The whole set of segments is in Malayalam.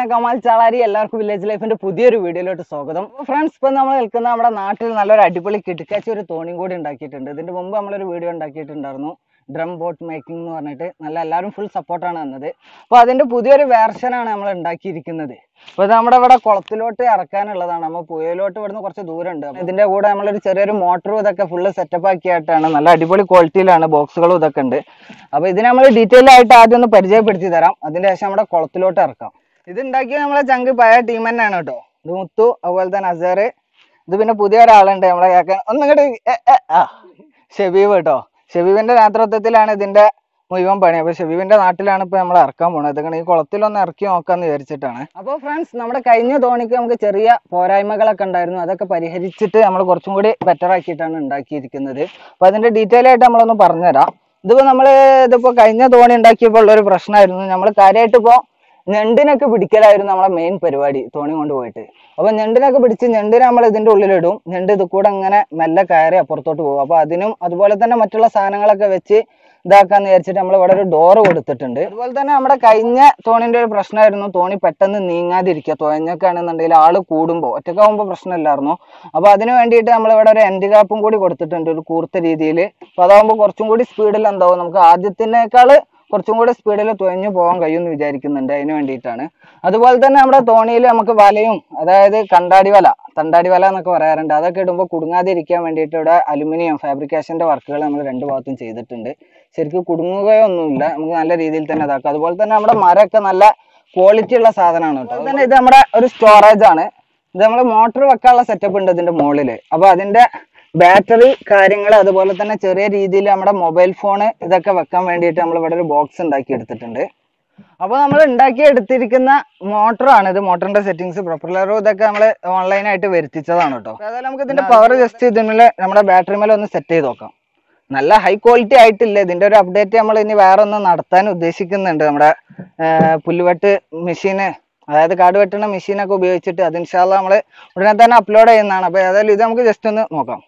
കമാൽ ചാളാരി എല്ലാവർക്കും വില്ലേജ് ലൈഫിന്റെ പുതിയൊരു വീഡിയോയിലോട്ട് സ്വാഗതം ഫ്രണ്ട്സ് ഇപ്പൊ നമ്മൾ നിൽക്കുന്ന നമ്മുടെ നാട്ടിൽ നല്ലൊരു അടിപൊളി കിടക്കാച്ചി ഒരു തോണിയും കൂടി ഉണ്ടാക്കിയിട്ടുണ്ട് ഇതിന്റെ മുമ്പ് നമ്മളൊരു വീഡിയോ ഉണ്ടാക്കിയിട്ടുണ്ടായിരുന്നു ഡ്രം ബോട്ട് മേക്കിംഗ് എന്ന് പറഞ്ഞിട്ട് നല്ല എല്ലാവരും ഫുൾ സപ്പോർട്ടാണ് തന്നത് അപ്പോൾ അതിന്റെ പുതിയൊരു വേർഷനാണ് നമ്മൾ ഉണ്ടാക്കിയിരിക്കുന്നത് അപ്പോൾ ഇത് നമ്മുടെ ഇവിടെ കുളത്തിലോട്ട് ഇറക്കാനുള്ളതാണ് നമ്മൾ പുഴയിലോട്ട് ഇവിടുന്ന് കുറച്ച് ദൂരമുണ്ട് അപ്പോൾ ഇതിന്റെ കൂടെ നമ്മളൊരു ചെറിയൊരു മോട്ടറും ഇതൊക്കെ ഫുള്ള് സെറ്റപ്പ് ആക്കിയിട്ടാണ് നല്ല അടിപൊളി ക്വാളിറ്റിയിലാണ് ബോക്സുകളും ഇതൊക്കെ ഉണ്ട് അപ്പോൾ ഇത് നമ്മൾ ഡീറ്റെയിൽ ആയിട്ട് ആദ്യം ഒന്ന് പരിചയപ്പെടുത്തി തരാം അതിന്റെ ശേഷം നമ്മുടെ കുളത്തിലോട്ട് ഇറക്കാം ഇത് ഉണ്ടാക്കിയത് നമ്മളെ ചങ്ക് പഴയ ടീം തന്നെയാണ് കേട്ടോ ഇത് മുത്തു അതുപോലെ തന്നെ അസർ ഇത് പിന്നെ പുതിയ ഒരാളുണ്ട് നമ്മളെ കേൾക്കാൻ ഒന്നിങ്ങോട്ട് ആ ഷെബീബ് കേട്ടോ ഷെബീബിന്റെ നേതൃത്വത്തിലാണ് ഇതിന്റെ മുഴുവൻ പണി അപ്പൊ ഷെബീബിന്റെ നാട്ടിലാണ് ഇപ്പൊ നമ്മൾ ഇറക്കാൻ പോണത് ഇതൊക്കെ ഈ കുളത്തിലൊന്ന് ഇറക്കി നോക്കാന്ന് വിചാരിച്ചിട്ടാണ് അപ്പോൾ ഫ്രണ്ട്സ് നമ്മുടെ കഴിഞ്ഞ തോണിക്ക് നമുക്ക് ചെറിയ പോരായ്മകളൊക്കെ ഉണ്ടായിരുന്നു അതൊക്കെ പരിഹരിച്ചിട്ട് നമ്മൾ കുറച്ചും കൂടി ബെറ്റർ ആക്കിയിട്ടാണ് ഉണ്ടാക്കിയിരിക്കുന്നത് അപ്പൊ അതിന്റെ ഡീറ്റെയിൽ ആയിട്ട് നമ്മളൊന്ന് പറഞ്ഞുതരാം ഇതിപ്പോ നമ്മള് ഇതിപ്പോ കഴിഞ്ഞ തോണി ഉണ്ടാക്കിയപ്പോൾ ഉള്ള ഒരു പ്രശ്നമായിരുന്നു നമ്മൾ കാര്യമായിട്ട് ഇപ്പോ ഞണ്ടിനൊക്കെ പിടിക്കലായിരുന്നു നമ്മളെ മെയിൻ പരിപാടി തോണി കൊണ്ട് പോയിട്ട് അപ്പൊ ഞണ്ടിനൊക്കെ പിടിച്ച് ഞണ്ടിനെ നമ്മൾ ഇതിന്റെ ഉള്ളിലിടും ഞണ്ട് ഇത് കൂടെ ഇങ്ങനെ മെല്ലെ കയറി അപ്പുറത്തോട്ട് പോകും അപ്പൊ അതിനും അതുപോലെ തന്നെ മറ്റുള്ള സാധനങ്ങളൊക്കെ വെച്ച് ഇതാക്കാന്ന് വിചാരിച്ചിട്ട് നമ്മൾ ഇവിടെ ഒരു ഡോറ് കൊടുത്തിട്ടുണ്ട് അതുപോലെ തന്നെ നമ്മുടെ കഴിഞ്ഞ തോണിന്റെ ഒരു പ്രശ്നമായിരുന്നു തോണി പെട്ടെന്ന് നീങ്ങാതിരിക്കുക തുഴഞ്ഞൊക്കെയാണെന്നുണ്ടെങ്കിൽ ആള് കൂടുമ്പോൾ ഒറ്റക്കാവുമ്പോൾ പ്രശ്നമില്ലായിരുന്നു അപ്പൊ അതിന് വേണ്ടിയിട്ട് നമ്മൾ ഇവിടെ ഒരു എൻഡ് ക്യാപ്പും കൂടി കൊടുത്തിട്ടുണ്ട് ഒരു കൂർത്ത രീതിയിൽ അപ്പൊ അതാവുമ്പോൾ കുറച്ചും കൂടി സ്പീഡിൽ എന്താവും നമുക്ക് ആദ്യത്തിനേക്കാൾ കുറച്ചും കൂടി സ്പീഡിൽ തുഴഞ്ഞു പോകാൻ കഴിയുമെന്ന് വിചാരിക്കുന്നുണ്ട് അതിന് വേണ്ടിയിട്ടാണ് അതുപോലെ തന്നെ നമ്മുടെ തോണിയിൽ നമുക്ക് വലയും അതായത് കണ്ടാടി വല തണ്ടാടി വല എന്നൊക്കെ പറയാറുണ്ട് അതൊക്കെ ഇടുമ്പോൾ കുടുങ്ങാതിരിക്കാൻ വേണ്ടിയിട്ട് ഇവിടെ അലുമിനിയം ഫാബ്രിക്കേഷന്റെ വർക്കുകൾ നമ്മൾ രണ്ട് ഭാഗത്തും ചെയ്തിട്ടുണ്ട് ശരിക്കും കുടുങ്ങുകയൊന്നുമില്ല നമുക്ക് നല്ല രീതിയിൽ തന്നെ ഇതാക്കാം അതുപോലെ തന്നെ നമ്മുടെ മരമൊക്കെ നല്ല ക്വാളിറ്റി ഉള്ള സാധനമാണ് കേട്ടോ അതുപോലെ തന്നെ ഇത് നമ്മുടെ ഒരു സ്റ്റോറേജ് ആണ് ഇത് നമ്മൾ മോട്ടോർ വെക്കാനുള്ള സെറ്റപ്പ് ഉണ്ട് ഇതിന്റെ മുകളിൽ അപ്പൊ അതിന്റെ ബാറ്ററി കാര്യങ്ങൾ അതുപോലെ തന്നെ ചെറിയ രീതിയിൽ നമ്മുടെ മൊബൈൽ ഫോൺ ഇതൊക്കെ വെക്കാൻ വേണ്ടിയിട്ട് നമ്മൾ ഇവിടെ ഒരു ബോക്സ് ഉണ്ടാക്കി എടുത്തിട്ടുണ്ട് അപ്പോൾ നമ്മൾ ഉണ്ടാക്കി എടുത്തിരിക്കുന്ന മോട്ടറാണ് ഇത് മോട്ടറിന്റെ സെറ്റിങ്സ് പ്രൊപ്പലറും ഇതൊക്കെ നമ്മൾ ഓൺലൈനായിട്ട് വരുത്തിച്ചതാണ് കേട്ടോ അതായത് നമുക്ക് ഇതിന്റെ പവർ ജസ്റ്റ് ഇതിനുള്ള നമ്മുടെ ബാറ്ററി മേലെ ഒന്ന് സെറ്റ് ചെയ്ത് നോക്കാം നല്ല ഹൈ ക്വാളിറ്റി ആയിട്ടില്ല ഇതിന്റെ ഒരു അപ്ഡേറ്റ് നമ്മൾ ഇനി വേറെ ഒന്ന് നടത്താൻ ഉദ്ദേശിക്കുന്നുണ്ട് നമ്മുടെ ആ, പുല്ലുവെട്ട് മെഷീന് അതായത് കാട് വെട്ടുന്ന മെഷീനൊക്കെ ഉപയോഗിച്ചിട്ട് അത് ഇൻഷാല്ല നമ്മൾ ഉടനെ തന്നെ അപ്ലോഡ് ചെയ്യുന്നതാണ് അപ്പോൾ ഏതായാലും ഇത് നമുക്ക് ജസ്റ്റ് ഒന്ന് നോക്കാം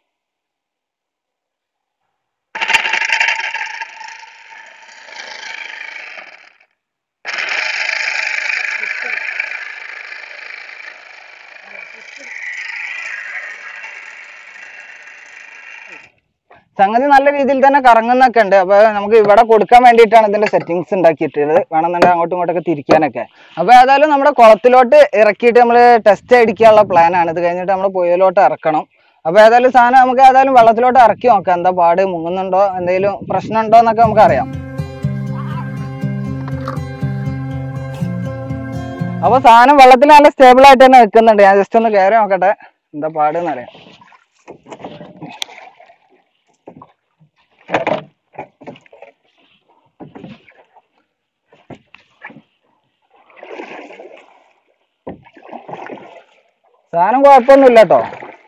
സംഗതി നല്ല രീതിയിൽ തന്നെ കറങ്ങുന്നൊക്കെ ഉണ്ട് അപ്പൊ നമുക്ക് ഇവിടെ കൊടുക്കാൻ വേണ്ടിയിട്ടാണ് ഇതിന്റെ സെറ്റിങ്സ് ഉണ്ടാക്കിയിട്ടുള്ളത് വേണമെന്നുണ്ടെങ്കിൽ അങ്ങോട്ടും ഇങ്ങോട്ടൊക്കെ തിരിക്കാനൊക്കെ അപ്പൊ ഏതായാലും നമ്മുടെ കുളത്തിലോട്ട് ഇറക്കിയിട്ട് നമ്മൾ ടെസ്റ്റ് അടിക്കാനുള്ള പ്ലാൻ ആണ് ഇത് കഴിഞ്ഞിട്ട് നമ്മൾ പുഴയിലോട്ട് ഇറക്കണം അപ്പൊ ഏതായാലും സാധനം നമുക്ക് ഏതായാലും വെള്ളത്തിലോട്ട് ഇറക്കി നോക്കാം എന്താ പാട് മുങ്ങുന്നുണ്ടോ എന്തെങ്കിലും പ്രശ്നമുണ്ടോ എന്നൊക്കെ നമുക്ക് അറിയാം അപ്പൊ സാധനം വെള്ളത്തിൽ നല്ല സ്റ്റേബിൾ ആയിട്ട് തന്നെ നിൽക്കുന്നുണ്ട് ഞാൻ ജസ്റ്റ് ഒന്ന് കയറി നോക്കട്ടെ എന്താ പാട് എന്നറിയാം സാധനം കുഴപ്പമൊന്നുമില്ല കേട്ടോ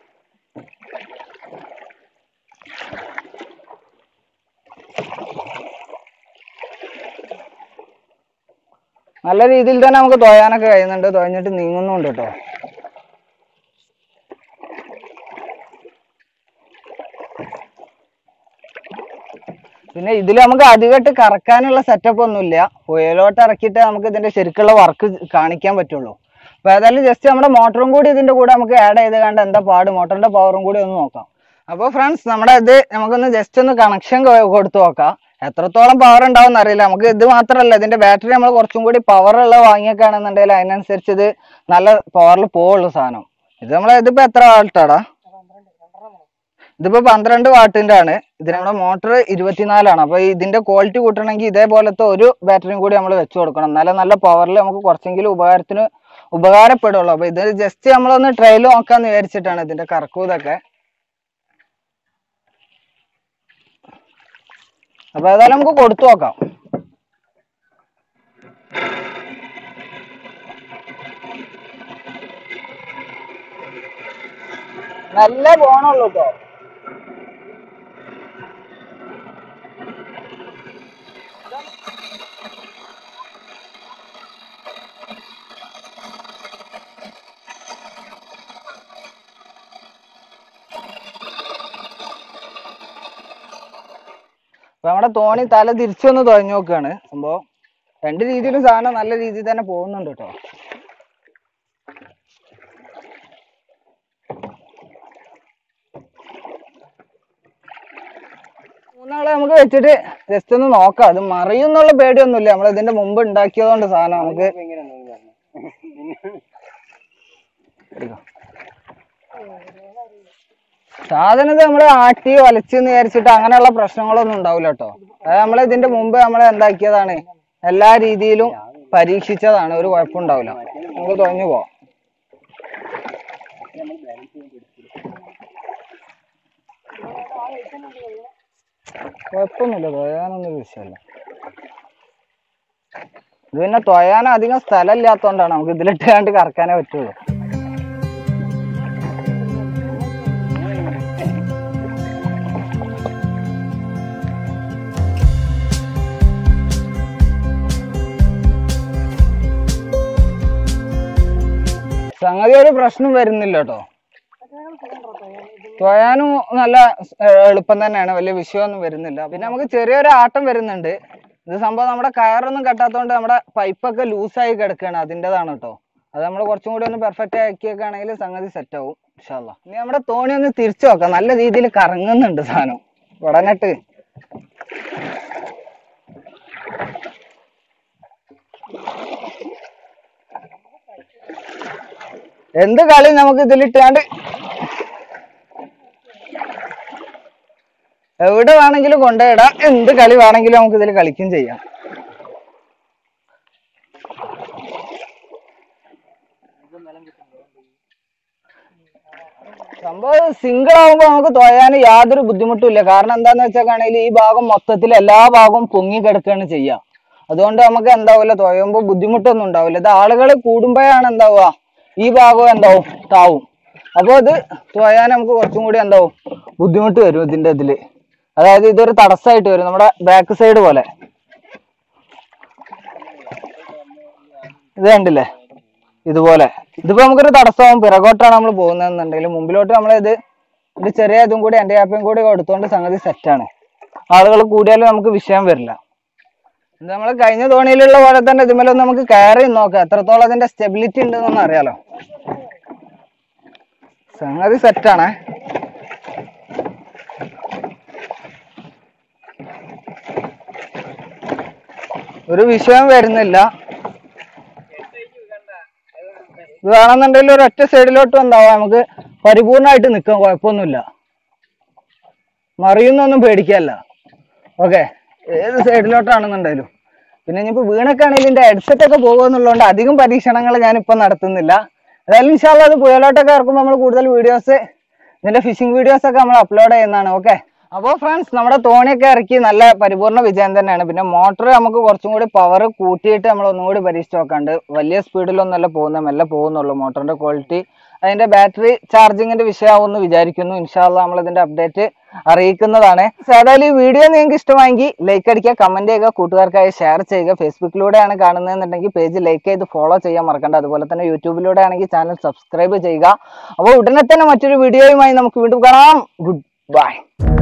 നല്ല രീതിയിൽ തന്നെ നമുക്ക് തുഴയാനൊക്കെ കഴിയുന്നുണ്ട് തുഴഞ്ഞിട്ട് നീങ്ങുന്നുണ്ട് കേട്ടോ പിന്നെ ഇതിൽ നമുക്ക് അധികമായിട്ട് കറക്കാനുള്ള സെറ്റപ്പ് ഒന്നുമില്ല പുഴയിലോട്ട് ഇറക്കിയിട്ട് നമുക്ക് ഇതിന്റെ ശരിക്കുള്ള വർക്ക് കാണിക്കാൻ പറ്റുള്ളൂ അപ്പൊ ഏതായാലും ജസ്റ്റ് നമ്മുടെ മോട്ടറും കൂടി ഇതിന്റെ കൂടെ നമുക്ക് ആഡ് ചെയ്ത് കണ്ട് എന്താ പാട് മോട്ടറിന്റെ പവറും കൂടി ഒന്ന് നോക്കാം അപ്പോൾ ഫ്രണ്ട്സ് നമ്മുടെ ഇത് നമുക്കൊന്ന് ജസ്റ്റ് ഒന്ന് കണക്ഷൻ കൊടുത്തു നോക്കാം എത്രത്തോളം പവർ ഉണ്ടാവും അറിയില്ല നമുക്ക് ഇത് മാത്രമല്ല ഇതിന്റെ ബാറ്ററി നമ്മൾ കുറച്ചും കൂടി പവർ ഉള്ള വാങ്ങിയൊക്കെയാണെന്നുണ്ടെങ്കിൽ അതിനനുസരിച്ച് ഇത് നല്ല പവറിൽ പോവുള്ളൂ സാധനം ഇത് നമ്മൾ ഇതിപ്പോ എത്ര വാൾട്ടാടാ ഇതിപ്പോ പന്ത്രണ്ട് വാട്ടിന്റെ ആണ് ഇത് നമ്മുടെ മോട്ടർ ഇരുപത്തിനാലാണ് അപ്പൊ ഇതിന്റെ ക്വാളിറ്റി കൂട്ടണമെങ്കിൽ ഇതേപോലത്തെ ഒരു ബാറ്ററിയും കൂടി നമ്മൾ വെച്ച് കൊടുക്കണം എന്നാലേ നല്ല പവറിൽ നമുക്ക് കുറച്ചെങ്കിലും ഉപകാരത്തിന് ഉപകാരപ്പെടുള്ളൂ അപ്പൊ ഇത് ജസ്റ്റ് നമ്മളൊന്ന് ട്രയൽ നോക്കാന്ന് വിചാരിച്ചിട്ടാണ് ഇതിന്റെ കറക്കും ഇതൊക്കെ അപ്പൊ ഏതായാലും നമുക്ക് കൊടുത്തു നോക്കാം നല്ല പോണുള്ളൂ കേട്ടോ അപ്പൊ നമ്മുടെ തോണി തല തിരിച്ചൊന്ന് തുഴഞ്ഞു നോക്കുകയാണ് സംഭവം രണ്ട് രീതിയിലും സാധനം നല്ല രീതിയിൽ തന്നെ പോകുന്നുണ്ട് കേട്ടോ മൂന്നാളെ നമുക്ക് വെച്ചിട്ട് ജസ്റ്റ് ഒന്ന് നോക്കാം അത് മറിയും എന്നുള്ള പേടിയൊന്നുമില്ല നമ്മൾ ഇതിന്റെ മുമ്പ് ഉണ്ടാക്കിയതുകൊണ്ട് സാധനം നമുക്ക് എടുക്കാം. സാധനം ഇത് നമ്മള് ആട്ടി വലച്ചെന്ന് വിചാരിച്ചിട്ട് അങ്ങനെയുള്ള പ്രശ്നങ്ങളൊന്നും ഉണ്ടാവില്ല കേട്ടോ അത് നമ്മൾ ഇതിന്റെ മുമ്പ് നമ്മൾ എന്താക്കിയതാണ് എല്ലാ രീതിയിലും പരീക്ഷിച്ചതാണ് ഒരു കുഴപ്പമുണ്ടാവില്ല നമുക്ക് തുഴഞ്ഞു പോവാം കുഴപ്പമൊന്നുമില്ല തുഴയാനൊന്നും വിഷയമല്ല ഇത് പിന്നെ തുഴയാൻ അധികം സ്ഥലം ഇല്ലാത്തതുകൊണ്ടാണ് നമുക്ക് ഇതിലിട്ട് കണ്ട് കറക്കാനേ പറ്റുള്ളൂ സംഗതി ഒരു പ്രശ്നം വരുന്നില്ല കേട്ടോ തുഴയാനും നല്ല ഏർ, എളുപ്പം തന്നെയാണ് വലിയ വിഷയമൊന്നും വരുന്നില്ല പിന്നെ നമുക്ക് ചെറിയൊരു ആട്ടം വരുന്നുണ്ട് ഇത് സംഭവം നമ്മുടെ കയറൊന്നും കെട്ടാത്തതുകൊണ്ട് നമ്മുടെ പൈപ്പൊക്കെ ലൂസായി കിടക്കുകയാണ് അതിൻ്റെതാണ് കേട്ടോ അത് നമ്മൾ കുറച്ചും കൂടി ഒന്ന് പെർഫെക്റ്റ് ആക്കിയൊക്കെയാണെങ്കിൽ സംഗതി സെറ്റ് ആവും ഇൻഷാല്ല ഇനി നമ്മുടെ തോണി ഒന്ന് തിരിച്ചു നോക്കാം നല്ല രീതിയിൽ കറങ്ങുന്നുണ്ട് സാധനം ഉടനെട്ട് എന്ത് കളി നമുക്ക് ഇതിലിട്ടാണ്ട് എവിടെ വേണമെങ്കിലും കൊണ്ടുപോയിടാം എന്ത് കളി വേണമെങ്കിലും നമുക്ക് ഇതിൽ കളിക്കും ചെയ്യാം സംഭവം സിംഗിൾ ആവുമ്പോ നമുക്ക് തോയാൻ യാതൊരു ബുദ്ധിമുട്ടും ഇല്ല കാരണം എന്താന്ന് വെച്ചാൽ ഈ ഭാഗം മൊത്തത്തിൽ എല്ലാ ഭാഗവും പൊങ്ങി കിടക്കുകയാണ് ചെയ്യുക അതുകൊണ്ട് നമുക്ക് എന്താവില്ല തോയുമ്പോ ബുദ്ധിമുട്ടൊന്നും ഉണ്ടാവില്ല ഇത് ആളുകൾ കൂടുമ്പോഴാണ് എന്താവുക ഈ ഭാഗം എന്താവും താവും അപ്പോൾ ഇത് തോയാൻ നമുക്ക് കുറച്ചും കൂടി എന്താവും ബുദ്ധിമുട്ട് വരും ഇതിന്റെ ഇതില് അതായത് ഇതൊരു തടസ്സമായിട്ട് വരും നമ്മുടെ ബാക്ക് സൈഡ് പോലെ ഇത് കണ്ടില്ലേ ഇതുപോലെ ഇതിപ്പോ നമുക്കൊരു തടസ്സമാവും പിറകോട്ടാണ് നമ്മൾ പോകുന്നതെന്നുണ്ടെങ്കിൽ മുമ്പിലോട്ട് നമ്മൾ ഇത് ഇത് ചെറിയ ഇതും കൂടി എൻ്റെ ആപ്പയും കൂടി കൊടുത്തുകൊണ്ട് സംഗതി സെറ്റാണ് ആളുകൾ കൂടിയാലും നമുക്ക് വിഷയം വരില്ല ഇത് നമ്മൾ കഴിഞ്ഞ തോണിയിലുള്ള പോലെ തന്നെ ഇതുമേലൊന്ന് നമുക്ക് കയറി നോക്കാം എത്രത്തോളം അതിന്റെ സ്റ്റെബിലിറ്റി ഉണ്ടെന്നൊന്ന് അറിയാലോ സംഗതി സെറ്റാണേ ഒരു വിഷയം വരുന്നില്ല ഇത് വേണമെന്നുണ്ടെങ്കിൽ ഒരു ഒറ്റ സൈഡിലോട്ട് ഉണ്ടാവാം നമുക്ക് പരിപൂർണമായിട്ട് നിൽക്കാം കുഴപ്പമൊന്നുമില്ല മറിയുന്നൊന്നും പേടിക്കല്ല ഓക്കെ ഏത് സൈഡിലോട്ടാണെന്നുണ്ടെങ്കിലും പിന്നെ ഇനിയിപ്പോൾ വീണൊക്കെ ആണെങ്കിൽ ഇതിന്റെ ഹെഡ്സെറ്റ് ഒക്കെ പോകുമെന്നുള്ളതുകൊണ്ട് അധികം പരീക്ഷണങ്ങൾ ഞാനിപ്പോൾ നടത്തുന്നില്ല ഏതായാലും ഇൻഷാല്ല അത് പുയലോട്ടൊക്കെ ഇറക്കുമ്പോൾ നമ്മൾ കൂടുതൽ വീഡിയോസ് ഇതിന്റെ ഫിഷിംഗ് വീഡിയോസ് ഒക്കെ നമ്മൾ അപ്ലോഡ് ചെയ്യുന്നതാണ് ഓക്കെ അപ്പോൾ ഫ്രണ്ട്സ് നമ്മുടെ തോണിയൊക്കെ ഇറക്കി നല്ല പരിപൂർണ്ണ വിജയം തന്നെയാണ് പിന്നെ മോട്ടർ നമുക്ക് കുറച്ചും കൂടി പവർ കൂട്ടിയിട്ട് നമ്മൾ ഒന്നും കൂടി പരീക്ഷിച്ച് നോക്കാണ്ട് വലിയ സ്പീഡിലൊന്നുമല്ല പോകുന്നത് മെല്ലെ പോകുന്നുള്ളൂ മോട്ടറിന്റെ ക്വാളിറ്റി അതിന്റെ ബാറ്ററി ചാർജിങ്ങിന്റെ വിഷയമാവുമെന്ന് വിചാരിക്കുന്നു ഇൻഷാല്ല നമ്മൾ ഇതിന്റെ അപ്ഡേറ്റ് അറിയിക്കുന്നതാണ് ഏതായാലും ഈ വീഡിയോ നിങ്ങൾക്ക് ഇഷ്ടമായെങ്കിൽ ലൈക്ക് അടിക്കുക കമന്റ് ചെയ്യുക കൂട്ടുകാർക്കായി ഷെയർ ചെയ്യുക ഫേസ്ബുക്കിലൂടെയാണ് കാണുന്നതെന്നുണ്ടെങ്കിൽ പേജ് ലൈക്ക് ചെയ്ത് ഫോളോ ചെയ്യാൻ മറക്കണ്ട അതുപോലെ തന്നെ യൂട്യൂബിലൂടെ ആണെങ്കിൽ ചാനൽ സബ്സ്ക്രൈബ് ചെയ്യുക അപ്പോൾ ഉടനെ തന്നെ മറ്റൊരു വീഡിയോയുമായി നമുക്ക് വീണ്ടും കാണാം ഗുഡ് ബൈ